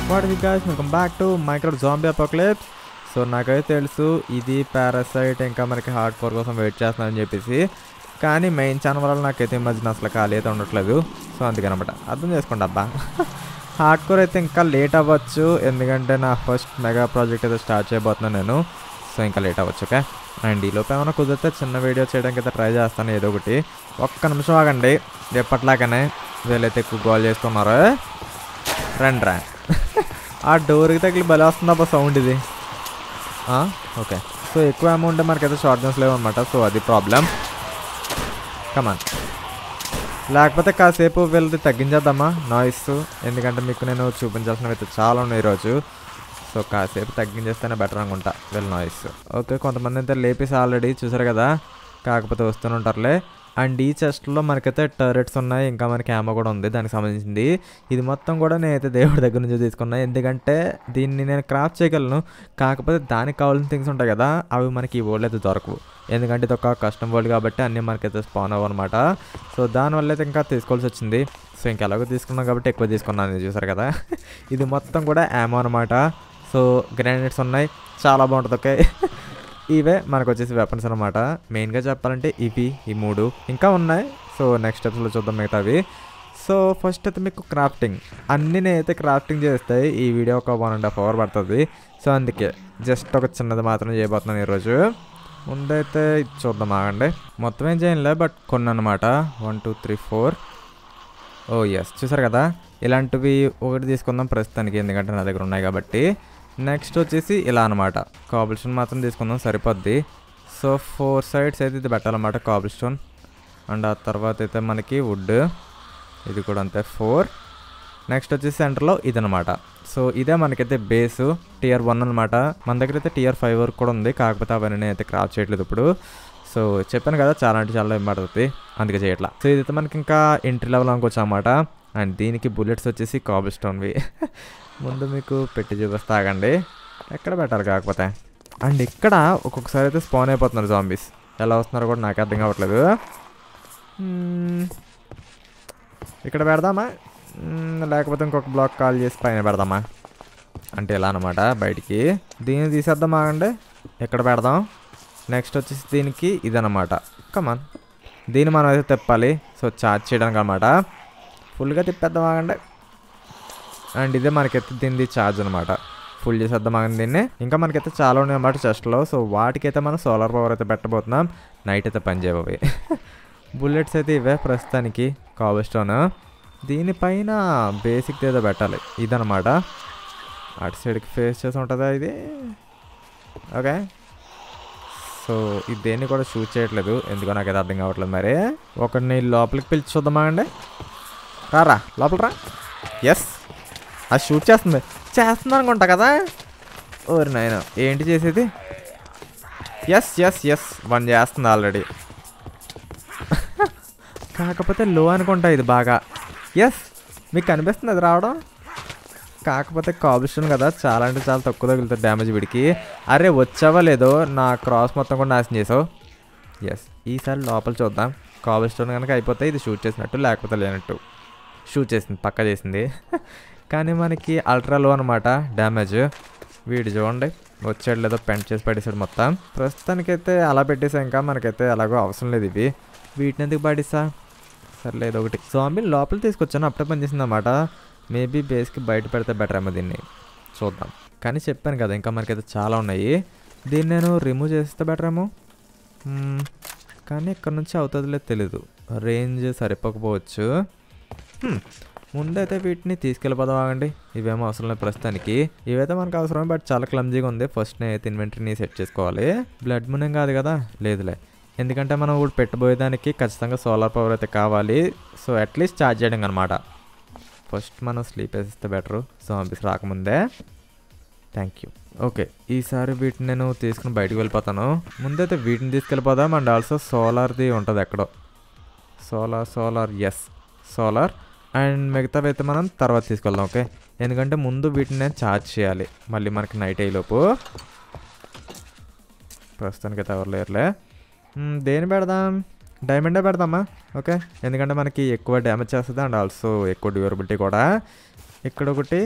What we guys welcome back to micro zombie apocalypse so నాకైతే తెలుసు ఇది parasite ఇంకా మనకి హార్డ్ కోర్ కోసం వెయిట్ చేస్తున్నానని చెప్పేసి కానీ మెయిన్ ఛానల్ వల్ల నాకైతే ఈ మధ్యన అసలు ఖాళీ అయితే ఉండట్లేదు సో అందుకనమాట అర్థం చేసుకోండి అబ్బా హార్డ్ కోర్ అయితే ఇంకా లేట్ అవ్వచ్చు ఎందుకంటే నా ఫస్ట్ మెగా ప్రాజెక్ట్ అయితే స్టార్ట్ చేయబోతున్నాను నేను సో ఇంకా లేట్ అవ్వచ్చు ఓకే అండ్ ఈ లోపు ఏమైనా కుదిరితే చిన్న వీడియో చేయడానికి అయితే ట్రై చేస్తాను ఏదో ఒకటి ఒక్క నిమిషం ఆగండి ఎప్పట్లాగానే వీళ్ళైతే ఎక్కువ గోల్ చేస్తున్నారు రండి రా ఆ డోర్కి తగిలి బలి వస్తుందా సౌండ్ ఇది ఆ, ఓకే సో ఎక్కువ అమౌంట్ మనకైతే షార్ట్ గన్స్ లేవు అనమాట సో అది ప్రాబ్లం కమాన్ లేకపోతే కాసేపు వీళ్ళది తగ్గించేద్దామా నాయిస్ ఎందుకంటే మీకు నేను చూపించాల్సినవి అయితే చాలా ఉన్నాయి ఈరోజు సో కాసేపు తగ్గించేస్తేనే బెటర్ అనుకుంటా వీళ్ళ నాయిస్ ఓకే కొంతమంది అయితే లేపేసి ఆల్రెడీ చూసారు కదా కాకపోతే వస్తూనే ఉంటారులే అండ్ ఈ చెస్ట్లో మనకైతే టర్రెట్స్ ఉన్నాయి ఇంకా మనకి యామ కూడా ఉంది దానికి సంబంధించింది ఇది మొత్తం కూడా నేనైతే దేవుడి దగ్గర నుంచి తీసుకున్నా ఎందుకంటే దీన్ని నేను క్రాఫ్ట్ చేయగలను కాకపోతే దానికి కావాల్సిన థింగ్స్ ఉంటాయి కదా అవి మనకి ఈ వరల్డ్ అయితే దొరకవు ఎందుకంటే ఇది ఒక కస్టమ్ వరల్డ్ కాబట్టి అన్నీ మనకైతే స్పాన్ అవ్వనమాట సో దానివల్ల అయితే ఇంకా తీసుకోవాల్సి వచ్చింది సో ఇంకా ఎలాగో తీసుకున్నాం కాబట్టి ఎక్కువ తీసుకున్నాను ఇది చూసారు కదా ఇది మొత్తం కూడా యామో అనమాట సో గ్రానైట్స్ ఉన్నాయి చాలా బాగుంటుంది ఓకే ఇవే మనకు వచ్చేసి వెపన్స్ అనమాట మెయిన్గా చెప్పాలంటే ఇవి ఈ మూడు ఇంకా ఉన్నాయి సో నెక్స్ట్ స్టెప్స్లో చూద్దాం మిగతావి సో ఫస్ట్ అయితే మీకు క్రాఫ్టింగ్ అన్నీ నేనైతే క్రాఫ్టింగ్ చేస్తాయి ఈ వీడియో ఒక వన్ అండ్ హాఫ్ అవర్ పడుతుంది సో అందుకే జస్ట్ ఒక చిన్నది మాత్రం చేయబోతున్నాను ఈరోజు ముందైతే ఇది చూద్దాం ఆగండి మొత్తం ఏం చేయలే బట్ కొన్ని అనమాట one two three four O S చూసారు కదా ఇలాంటివి ఒకటి తీసుకుందాం ప్రస్తుతానికి ఎందుకంటే నా దగ్గర ఉన్నాయి కాబట్టి నెక్స్ట్ వచ్చేసి ఇలా అనమాట కాబుల్ స్టోన్ మాత్రం తీసుకుందాం సరిపోద్ది సో ఫోర్ సైడ్స్ అయితే ఇది పెట్టాలన్నమాట కాబుల్ స్టోన్ అండ్ ఆ తర్వాత అయితే మనకి వుడ్ ఇది కూడా అంతే ఫోర్ నెక్స్ట్ వచ్చేసి సెంటర్లో ఇదనమాట సో ఇదే మనకైతే బేస్ టియర్ వన్ అనమాట మన దగ్గర అయితే టియర్ ఫైవ్ వరకు కూడా ఉంది కాకపోతే అవన్నీ అయితే క్రాఫ్ట్ చేయట్లేదు ఇప్పుడు సో చెప్పాను కదా చాలా అంటే చాలా పడుతుంది అందుకే చేయట్లా సో ఇదైతే మనకి ఇంకా ఎంట్రీ లెవెల్ అనుకోవచ్చు అనమాట అండ్ దీనికి బుల్లెట్స్ వచ్చేసి కాబుల్ స్టోన్వి ముందు మీకు పెట్టి చూపిస్తా ఆగండి ఎక్కడ పెట్టాలి కాకపోతే అండ్ ఇక్కడ ఒక్కొక్కసారి అయితే స్పాన్ అయిపోతున్నారు జాంబీస్ ఎలా వస్తున్నారో కూడా నాకు అర్థం కావట్లేదు మ్మ్. ఇక్కడ పెడదామా మ్మ్, లేకపోతే ఇంకొక బ్లాక్ కాల్ చేసి పైన పెడదామా అంటే ఇలా అనమాట బయటికి దీన్ని తీసేద్దాం ఆగండి ఎక్కడ పెడదాం నెక్స్ట్ వచ్చేసి దీనికి ఇదనమాట కమాన్ దీన్ని మనం అయితే తిప్పాలి సో ఛార్జ్ చేయడానికి అనమాట ఫుల్గా తిప్పేద్దాం ఆగండి అండ్ ఇదే మనకైతే దీనిది ఛార్జ్ అనమాట ఫుల్ చేసేద్దాం ఆగండి దీన్ని ఇంకా మనకైతే చాలా ఉన్నాయి అన్నమాట చెస్ట్లో సో వాటికైతే మనం సోలార్ పవర్ అయితే పెట్టబోతున్నాం నైట్ అయితే పని చేయబోయి బుల్లెట్స్ అయితే ఇవే ప్రస్తుతానికి కాబుల్ స్టోన్ దీనిపైన బేసిక్ ఏదో పెట్టాలి ఇదనమాట అటు సైడ్కి ఫేస్ చేసి ఉంటుందా ఇది ఓకే సో ఇది దేన్ని కూడా షూట్ చేయట్లేదు ఎందుకో నాకైతే అర్థం కావట్లేదు మరి ఒకడిని లోపలికి పిలిచి చూద్దామా అండి రారా లోపల రా ఎస్ అది షూట్ చేస్తుంది చేస్తుంది అనుకుంటా కదా ఓరి నాయన ఏంటి చేసేది ఎస్ ఎస్ ఎస్ వన్ చేస్తుంది ఆల్రెడీ కాకపోతే లో అనుకుంటా ఇది బాగా ఎస్ మీకు కనిపిస్తుంది అది రావడం కాకపోతే కాబుల్స్టోన్ కదా చాలా అంటే చాలా తక్కువ తగులుతుంది డ్యామేజ్ వీడికి అరే వచ్చావా లేదో నా క్రాస్ మొత్తం కూడా నాశనం చేసావు ఎస్ ఈసారి లోపల చూద్దాం కాబుల్స్టోన్ కనుక అయిపోతే ఇది షూట్ చేసినట్టు లేకపోతే లేనట్టు షూట్ చేసింది పక్క చేసింది కానీ మనకి అల్ట్రా లో అనమాట డ్యామేజ్ వీడు చూడండి వచ్చాడు లేదో పెంట్ చేసి పడేసాడు మొత్తం ప్రస్తుతానికైతే అలా పెట్టేసా ఇంకా మనకైతే ఎలాగో అవసరం లేదు ఇవి వీటిని ఎందుకు పడేసా సర్లే ఏదో ఒకటి జాంబీ లోపల తీసుకొచ్చాను అప్పుడే పనిచేసింది అనమాట మేబీ బేస్కి బయట పెడితే బెటర్ ఏమో దీన్ని చూద్దాం కానీ చెప్పాను కదా ఇంకా మనకైతే చాలా ఉన్నాయి దీన్ని నేను రిమూవ్ చేస్తే బెటర్ ఏమో మ్మ్. కానీ ఇక్కడ నుంచి అవుతుందిలేదు తెలీదు రేంజ్ సరిపోకపోవచ్చు హ్మ్. ముందైతే వీటిని తీసుకెళ్ళిపోదాం ఆగండి ఇవేమో అవసరం లేదు ప్రస్తుతానికి ఇవైతే మనకు అవసరమే బట్ చాలా క్లమ్జీగా ఉంది ఫస్ట్ నేనైతే ఇన్వెంటరీని సెట్ చేసుకోవాలి బ్లడ్ మునం కాదు కదా లేదులే ఎందుకంటే మనం ఇప్పుడు పెట్టబోయేదానికి ఖచ్చితంగా సోలార్ పవర్ అయితే కావాలి సో అట్లీస్ట్ ఛార్జ్ చేయడం అనమాట ఫస్ట్ మనం స్లీప్ వేసిస్తే బెటరు జాంబీస్ రాకముందే థ్యాంక్ యూ ఓకే ఈసారి వీటిని నేను తీసుకుని బయటకు వెళ్ళిపోతాను ముందైతే వీటిని తీసుకెళ్ళిపోదాం అండ్ ఆల్సో సోలార్ది ఉంటుంది ఎక్కడో solar solar S solar and మిగతావి అయితే మనం తర్వాత తీసుకెళ్దాం ఓకే ఎందుకంటే ముందు వీటిని నేను ఛార్జ్ చేయాలి మళ్ళీ మనకి నైట్ అయ్యేలోపు ప్రస్తుతానికి అయితే ఎవరు లేరులే మ్మ్, దేని పెడదాం డైమండే పెడదామా ఓకే ఎందుకంటే మనకి ఎక్కువ డ్యామేజ్ చేస్తుంది అండ్ ఆల్సో ఎక్కువ డ్యూరబిలిటీ కూడా ఇక్కడ ఒకటి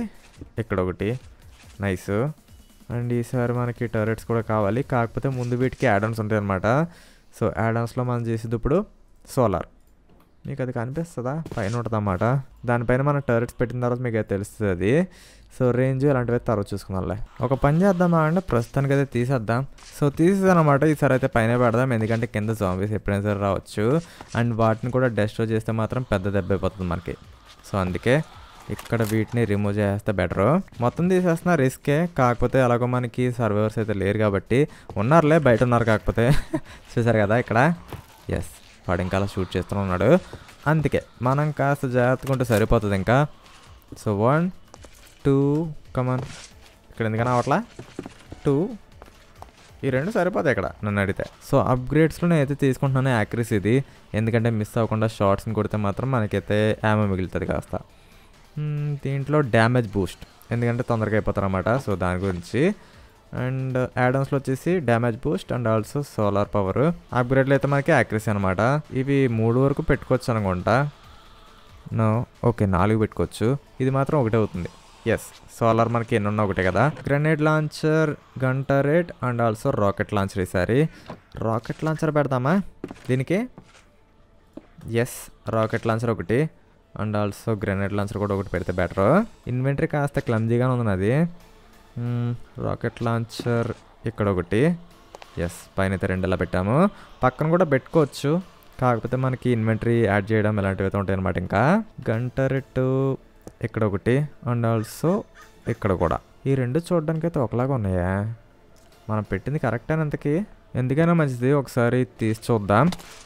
ఇక్కడ ఒకటి నైస్ అండ్ ఈసారి మనకి టర్రెట్స్ కూడా కావాలి కాకపోతే ముందు వీటికి యాడన్స్ ఉంటాయి అనమాట సో యాడన్స్లో మనం చేసేది ఇప్పుడు సోలార్ మీకు అది కనిపిస్తుందా పైన ఉంటుంది అన్నమాట దానిపైన మనం టర్రెట్స్ పెట్టిన తర్వాత మీకు అది తెలుస్తుంది అది సో రేంజ్ ఇలాంటివి అయితే తర్వాత చూసుకుందాంలే ఒక పని చేద్దామా అంటే ప్రస్తుతానికి అయితే తీసేద్దాం సో తీసేదన్నమాట ఈసారి అయితే పైన పెడదాం ఎందుకంటే కింద జాంబీస్ ఎప్పుడైనా సరే రావచ్చు అండ్ వాటిని కూడా డెస్ట్రో చేస్తే మాత్రం పెద్ద దెబ్బ అయిపోతుంది మనకి సో అందుకే ఇక్కడ వీటిని రిమూవ్ చేస్తే బెటరు మొత్తం తీసేస్తున్నా రిస్కే కాకపోతే అలాగో మనకి సర్వైవర్స్ అయితే లేరు కాబట్టి ఉన్నారులే బయట ఉన్నారు కాకపోతే చూసారు కదా ఇక్కడ ఎస్ వాడు ఇంకా అలా షూట్ చేస్తూనే ఉన్నాడు అందుకే మనం కాస్త జాగ్రత్తగా ఉంటే సరిపోతుంది ఇంకా సో వన్ టూ కమన్ ఇక్కడ ఎందుకన్నా అవట్లా టూ ఈ రెండు సరిపోతాయి ఇక్కడ నన్ను అడిగితే సో అప్గ్రేడ్స్లో నేనైతే తీసుకుంటున్నాను యాక్యురసీ ఇది ఎందుకంటే మిస్ అవ్వకుండా షార్ట్స్ని కొడితే మాత్రం మనకైతే యామో మిగులుతుంది కాస్త మ్మ్, దీంట్లో డ్యామేజ్ బూస్ట్ ఎందుకంటే తొందరగా అయిపోతారు అన్నమాట సో దాని గురించి అండ్ యాడమ్స్లో వచ్చేసి damage boost and also solar power అప్గ్రేడ్లో అయితే మనకి యాక్యురసీ అనమాట ఇవి మూడు వరకు పెట్టుకోవచ్చు అనుకుంటా నో ఓకే నాలుగు పెట్టుకోవచ్చు ఇది మాత్రం ఒకటే అవుతుంది ఎస్ సోలార్ మనకి ఎన్ని ఉన్నా ఒకటే కదా grenade launcher gun turret and also rocket launcher ఈసారి రాకెట్ లాంచర్ పెడదామా దీనికి ఎస్ రాకెట్ లాంచర్ ఒకటి అండ్ ఆల్సో గ్రెనేడ్ లాంచర్ కూడా ఒకటి పెడితే బెటర్ ఇన్వెంటరీ కాస్త క్లమ్జీగానే ఉంది నాది రాకెట్ లాంచర్ ఇక్కడ ఒకటి ఎస్ పైన అయితే రెండు ఇలా పెట్టాము పక్కన కూడా పెట్టుకోవచ్చు కాకపోతే మనకి ఇన్వెంటరీ యాడ్ చేయడం ఇలాంటివి అయితే ఉంటాయి అనమాట ఇంకా గంటరెట్టు ఇక్కడ ఒకటి అండ్ ఆల్సో ఇక్కడ కూడా ఈ రెండు చూడడానికి అయితే ఒకలాగా ఉన్నాయా మనం పెట్టింది కరెక్ట్ అంతకి ఎందుకైనా మంచిది ఒకసారి తీసి చూద్దాం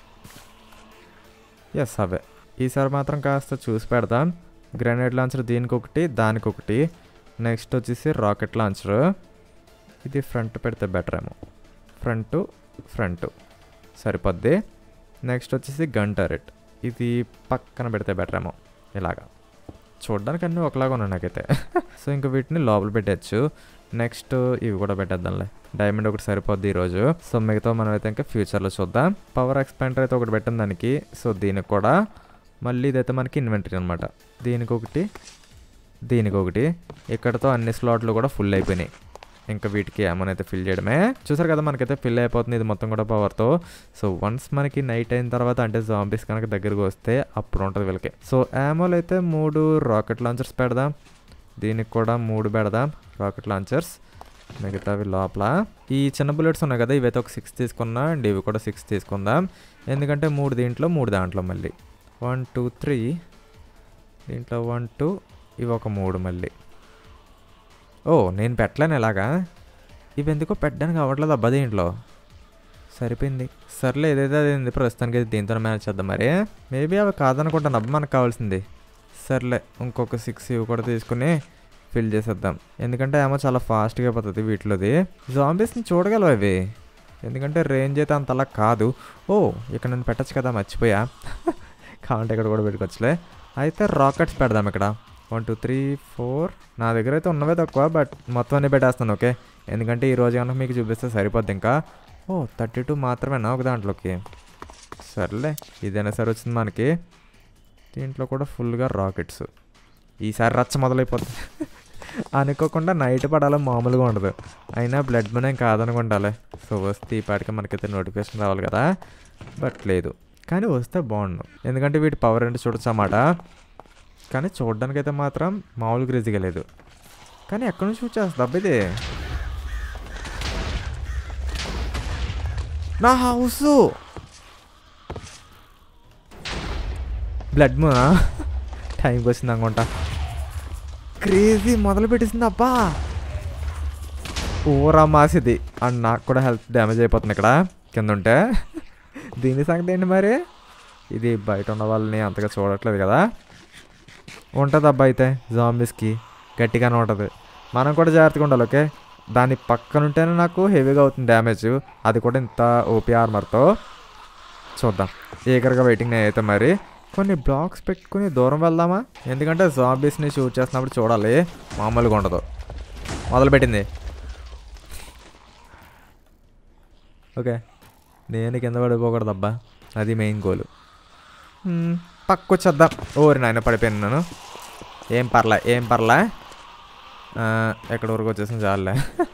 ఎస్ అవే ఈసారి మాత్రం కాస్త చూసి పెడదాం గ్రెనేడ్ లాంచర్ దీనికి ఒకటి దానికి ఒకటి నెక్స్ట్ వచ్చేసి రాకెట్ లాంచర్ ఇది ఫ్రంట్ పెడితే బెటర్ ఏమో ఫ్రంట్ ఫ్రంట్ సరిపోద్ది నెక్స్ట్ వచ్చేసి గన్ టరెట్ ఇది పక్కన పెడితే బెటర్ ఏమో ఇలాగా చూడడానికి అన్నీ ఒకలాగా ఉన్నాయి నాకైతే సో ఇంకా వీటిని లోపల పెట్టచ్చు నెక్స్ట్ ఇవి కూడా పెట్టేద్దాంలే డైమండ్ ఒకటి సరిపోద్ది ఈరోజు సో మిగతా మనం అయితే ఇంకా ఫ్యూచర్లో చూద్దాం పవర్ ఎక్స్పాండర్ అయితే ఒకటి పెట్టిన దానికి సో దీనికి కూడా మళ్ళీ ఇదైతే మనకి ఇన్వెంటరీ అనమాట దీనికి ఒకటి దీనికి ఒకటి ఇక్కడతో అన్ని స్లాట్లు కూడా ఫుల్ అయిపోయినాయి ఇంకా వీటికి ఏమని అయితే ఫిల్ చేయడమే చూసారు కదా మనకైతే ఫిల్ అయిపోతుంది ఇది మొత్తం కూడా పవర్తో సో వన్స్ మనకి నైట్ అయిన తర్వాత అంటే జాంబీస్ కనుక దగ్గరకు వస్తే అప్పుడు ఉంటుంది వీళ్ళకి సో యామోలు అయితే మూడు రాకెట్ లాంచర్స్ పెడదాం దీనికి కూడా మూడు పెడదాం రాకెట్ లాంచర్స్ మిగతావి లోపల ఈ చిన్న బుల్లెట్స్ ఉన్నాయి కదా ఇవైతే ఒక సిక్స్ తీసుకున్నా అండ్ ఇవి కూడా సిక్స్ తీసుకుందాం ఎందుకంటే మూడు దీంట్లో మూడు దాంట్లో మళ్ళీ వన్ టూ త్రీ దీంట్లో వన్ టూ ఇవి ఒక మూడు మళ్ళీ ఓ నేను పెట్టలేను ఇలాగా ఇవి ఎందుకో పెట్టడానికి అవ్వట్లేదు అబ్బా దీంట్లో సరిపోయింది సర్లే ఏదైతే అదేంది ప్రస్తుతానికి అయితే దీంతో మేనేజ్ చేద్దాం మరి మేబీ అవి కాదనుకుంటాను అబ్బా మనకు కావాల్సింది సర్లే ఇంకొక సిక్స్ ఇవి కూడా తీసుకుని ఫిల్ చేసేద్దాం ఎందుకంటే ఏమో చాలా ఫాస్ట్గా అయిపోతుంది వీటిలోది జాంబీస్ని చూడగలవు అవి ఎందుకంటే రేంజ్ అయితే అంతలా కాదు ఓ ఇక్కడ నేను పెట్టచ్చు కదా మర్చిపోయా కావాలంటే ఇక్కడ కూడా పెట్టుకోవచ్చులే అయితే రాకెట్స్ పెడదాం ఇక్కడ వన్ టూ త్రీ ఫోర్ నా దగ్గర అయితే ఉన్నవే తక్కువ బట్ మొత్తం అన్ని పెట్టేస్తాను ఓకే ఎందుకంటే ఈ రోజు కనుక మీకు చూపిస్తే సరిపోద్ది ఇంకా ఓ థర్టీ టూ మాత్రమేనా ఒక దాంట్లోకి సర్లే ఇదైనా సరే వచ్చింది మనకి దీంట్లో కూడా ఫుల్గా రాకెట్స్ ఈసారి రచ్చ మొదలైపోతుంది అనుకోకుండా నైట్ పడాలి మామూలుగా ఉండదు అయినా బ్లడ్ మనీ కాదనుకుంటాలే సో వస్తే ఈ పాటికి మనకైతే నోటిఫికేషన్ రావాలి కదా బట్ లేదు కానీ వస్తే బాగుండు ఎందుకంటే వీటి పవర్ ఏంటో చూడొచ్చు అన్నమాట కానీ చూడడానికి అయితే మాత్రం మామూలుగా రిజిగా లేదు కానీ ఎక్కడి నుంచి షూట్ చేస్తుంది అబ్బా ఇది నా హౌస్ బ్లడ్ మూనా టైంకి వచ్చింది అనుకుంటా క్రేజీ మొదలు పెట్టేసింది అబ్బా ఊరా మాసిది అండ్ నాకు కూడా హెల్త్ డ్యామేజ్ అయిపోతుంది ఇక్కడ కింద ఉంటే దీని సంగతి ఏంటి మరి ఇది బయట ఉన్న వాళ్ళని అంతగా చూడట్లేదు కదా ఉంటుంది అబ్బా అయితే జాంబీస్కి గట్టిగానే ఉంటుంది మనం కూడా జాగ్రత్తగా ఉండాలి ఓకే దాని పక్కన ఉంటేనే నాకు హెవీగా అవుతుంది డ్యామేజ్ అది కూడా ఇంత ఓపీ ఆర్మర్తో చూద్దాం ఈగర్గా వెయిటింగ్ అయితే మరి కొన్ని బ్లాక్స్ పెట్టుకుని దూరం వెళ్దామా ఎందుకంటే జాంబీస్ని షూట్ చేస్తున్నప్పుడు చూడాలి మామూలుగా ఉండదు మొదలుపెట్టింది ఓకే నేను కింద పడిపోకూడదు అబ్బా అది మెయిన్ గోల్ పక్కొచ్చేద్దాం ఓరి నాయన పడిపోయాను నేను ఏం పర్లే ఏం పర్లే ఆ, ఎక్కడి వరకు వచ్చేసింది చాలే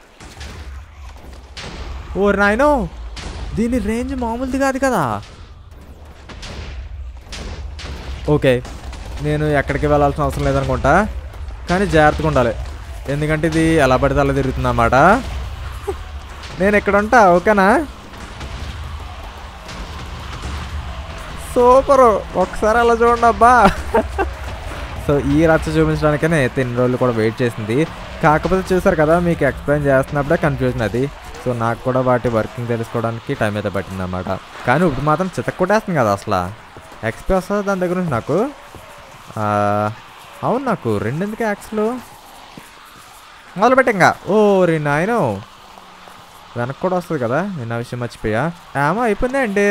ఓ నాయనో దీని రేంజ్ మామూలుది కాదు కదా ఓకే నేను ఎక్కడికి వెళ్ళాల్సిన అవసరం లేదనుకుంటా కానీ జాగ్రత్తగా ఉండాలి ఎందుకంటే ఇది ఎలా పడితే అలా తిరుగుతుంది అన్నమాట నేను ఇక్కడ ఉంటా ఓకేనా సూపర్ ఒకసారి అలా చూడండి అబ్బా సో ఈ రచ్చ చూపించడానికనే అయితే ఇన్ని రోజులు కూడా వెయిట్ చేసింది కాకపోతే చూసారు కదా మీకు ఎక్స్ప్లెయిన్ చేస్తున్నప్పుడే కన్ఫ్యూజన్ అది సో నాకు కూడా వాటి వర్కింగ్ తెలుసుకోవడానికి టైం అయితే పట్టింది అనమాట కానీ ఇప్పుడు మాత్రం చితక్ కొట్టేస్తుంది కదా అసలు ఎక్స్పీ వస్తుంది దాని దగ్గర నుంచి నాకు ఆ, అవును నాకు రెండెందుకు యాక్స్లు మొదలుపెట్టి ఇంకా ఓ రీ నాయనో వెనక్కి కూడా వస్తుంది కదా నేను ఆ విషయం మర్చిపోయా ఏమో అయిపోయిందా అండి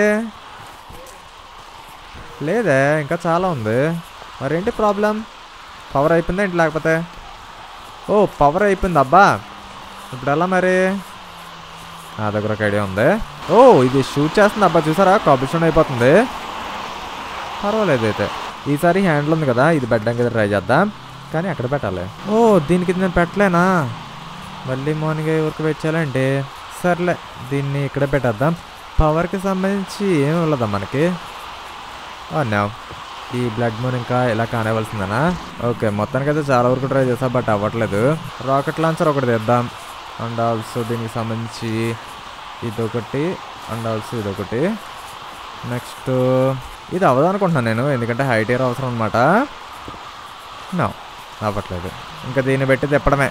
లేదే ఇంకా చాలా ఉంది మరేంటి ప్రాబ్లం పవర్ అయిపోయిందా ఏంటి లేకపోతే ఓ పవర్ అయిపోయింది అబ్బా ఇప్పుడు ఎలా మరి నా దగ్గర ఒక ఐడియా ఉంది ఓ ఇది షూట్ చేస్తుంది అబ్బా చూసారా కాంపిటీషన్ అయిపోతుంది పర్వాలేదు అయితే ఈసారి హ్యాండిల్ ఉంది కదా ఇది పెట్టడానికి ట్రై చేద్దాం కానీ అక్కడ పెట్టాలి ఓ దీనికి ఇది నేను పెట్టలేనా మళ్ళీ మార్నింగ్ అయ్యే వరకు వెయిట్ చేయాలంటే సర్లే దీన్ని ఇక్కడ పెట్టేద్దాం పవర్కి సంబంధించి ఏమి ఉండదా మనకి నా ఈ బ్లడ్ మూన్ ఇంకా ఇలా కానివ్వాల్సిందేనా ఓకే మొత్తానికైతే చాలా వరకు ట్రై చేసా బట్ అవ్వట్లేదు రాకెట్ లాంచర్ ఒకటి తెద్దాం అండ్ ఆల్సో దీనికి సంబంధించి ఇదొకటి అండ్ ఆల్సో ఇదొకటి నెక్స్ట్ ఇది అవ్వదు అనుకుంటున్నాను నేను ఎందుకంటే హైట్ ఇయర్ అవసరం అనమాట నో అవ్వట్లేదు ఇంకా దీన్ని పెట్టి తిప్పడమే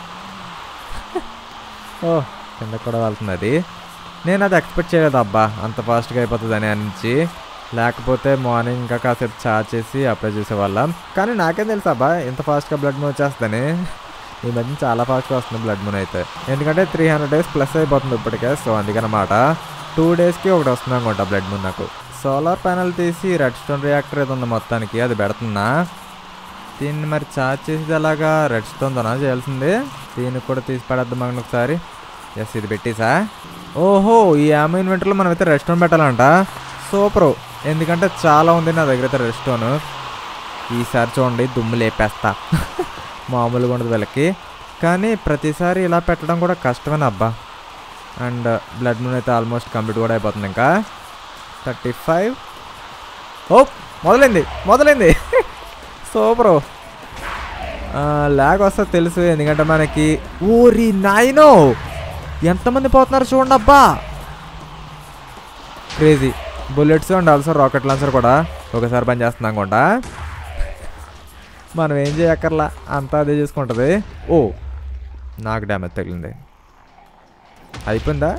ఓ కింద కూడా వెళ్తుంది అది నేను అది ఎక్స్పెక్ట్ చేయలేదు అబ్బా అంత ఫాస్ట్గా అయిపోతుంది అని అనించి లేకపోతే మార్నింగ్ ఇంకా కాసేపు చార్జ్ చేసి అప్లై చేసేవాళ్ళం కానీ నాకేం తెలుసు అబ్బా ఇంత ఫాస్ట్గా బ్లడ్ మూవ్ వచ్చేస్తుందని ఈ మధ్య చాలా ఫాస్ట్గా వస్తుంది బ్లడ్ మూన్ అయితే ఎందుకంటే త్రీ హండ్రెడ్ డేస్ ప్లస్ అయిపోతుంది ఇప్పటికే సో అందుకనమాట టూ డేస్కి ఒకటి వస్తుంది అనుకుంటా బ్లడ్ మూన్ నాకు సోలార్ ప్యానల్ తీసి రెడ్ స్టోన్ రియాక్టర్ ఏదో ఉంది మొత్తానికి అది పెడుతున్నా దీన్ని మరి చార్జ్ చేసేది అలాగా రెడ్ స్టోన్తోనా చేయాల్సింది దీన్ని కూడా తీసి పడేద్దాం మనం ఒకసారి ఎస్ ఇది పెట్టేసా ఓహో ఈ యామ ఇన్వెంటర్లో మనం అయితే రెడ్ స్టోన్ పెట్టాలంట సూపరు ఎందుకంటే చాలా ఉంది నా దగ్గర అయితే రెడ్ స్టోన్ ఈసారి చూడండి దుమ్ము లేపేస్తా మామూలుగా ఉండదు వీళ్ళకి కానీ ప్రతిసారి ఇలా పెట్టడం కూడా కష్టమేనా అబ్బా అండ్ బ్లడ్ మూన్ అయితే ఆల్మోస్ట్ కంప్లీట్ కూడా అయిపోతుంది ఇంకా థర్టీ ఫైవ్ ఓ మొదలైంది మొదలైంది సూపరు లాగ్ వస్తే తెలుసు ఎందుకంటే మనకి ఊరి నాయనో ఎంతమంది పోతున్నారు చూడండి అబ్బా crazy bullets and also rocket launcher కూడా ఒకసారి పని చేస్తుంది అనుకుంటా మనం ఏం చేయక్కర్లా అంతా అదే చూసుకుంటుంది ఓ నాకు డ్యామేజ్ తగిలింది అయిపోయిందా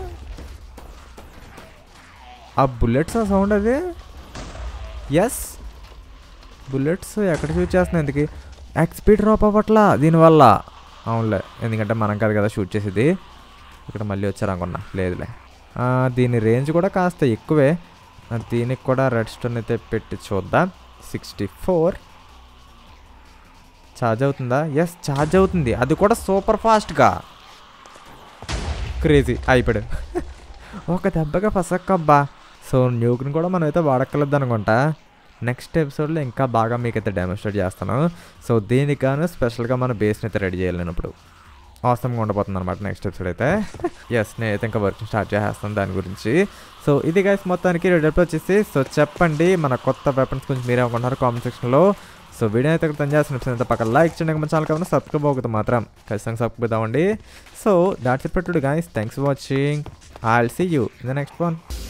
ఆ బుల్లెట్స్ ఆ సౌండ్ అది ఎస్ బుల్లెట్స్ ఎక్కడ షూట్ చేస్తున్నాయి ఎందుకు ఎక్స్పీ డ్రాప్ అవ్వట్లా దీనివల్ల అవునులే ఎందుకంటే మనం కాదు కదా షూట్ చేసేది ఇక్కడ మళ్ళీ వచ్చారు అనుకున్నా లేదులే ఆ, దీని రేంజ్ కూడా కాస్త ఎక్కువే ఆ, దీనికి కూడా రెడ్ స్టోన్ అయితే పెట్టి చూద్దాం సిక్స్టీ ఫోర్ ఛార్జ్ అవుతుందా ఎస్ ఛార్జ్ అవుతుంది అది కూడా సూపర్ ఫాస్ట్గా క్రేజీ అయిపోయాడు ఒక దెబ్బగా ఫసక్కబ్బా సో న్యూక్ని కూడా మనం అయితే వాడక్కర్లేదు అనుకుంటా నెక్స్ట్ ఎపిసోడ్లో ఇంకా బాగా మీకైతే డెమోన్స్ట్రేట్ చేస్తాను సో దీనికి గాను స్పెషల్గా మన బేస్ని అయితే రెడీ చేయాలి నేను ఇప్పుడు అవసరంగా ఉండబోతుంది అనమాట నెక్స్ట్ ఎపిసోడ్ అయితే ఎస్ నేనైతే ఇంకా వర్క్ స్టార్ట్ చేసేస్తాను దాని గురించి సో ఇది గైస్ మొత్తానికి రెడీ వచ్చేసి సో చెప్పండి మన కొత్త వెపన్స్ గురించి మీరే అనుకుంటున్నారు కామెంట్ సెక్షన్లో సో వీడియో అయితే తను చేసిన అయితే పక్కన లైక్ చేయండి మన ఛానల్ కావాలి సబ్స్క్రైబ్ అవుతుంది మాత్రం ఖచ్చితంగా సబ్స్క్రైబ్ అవ్వండి సో దాట్స్ ఇట్ పెట్టుడు guys thanks for watching I will see you in the next one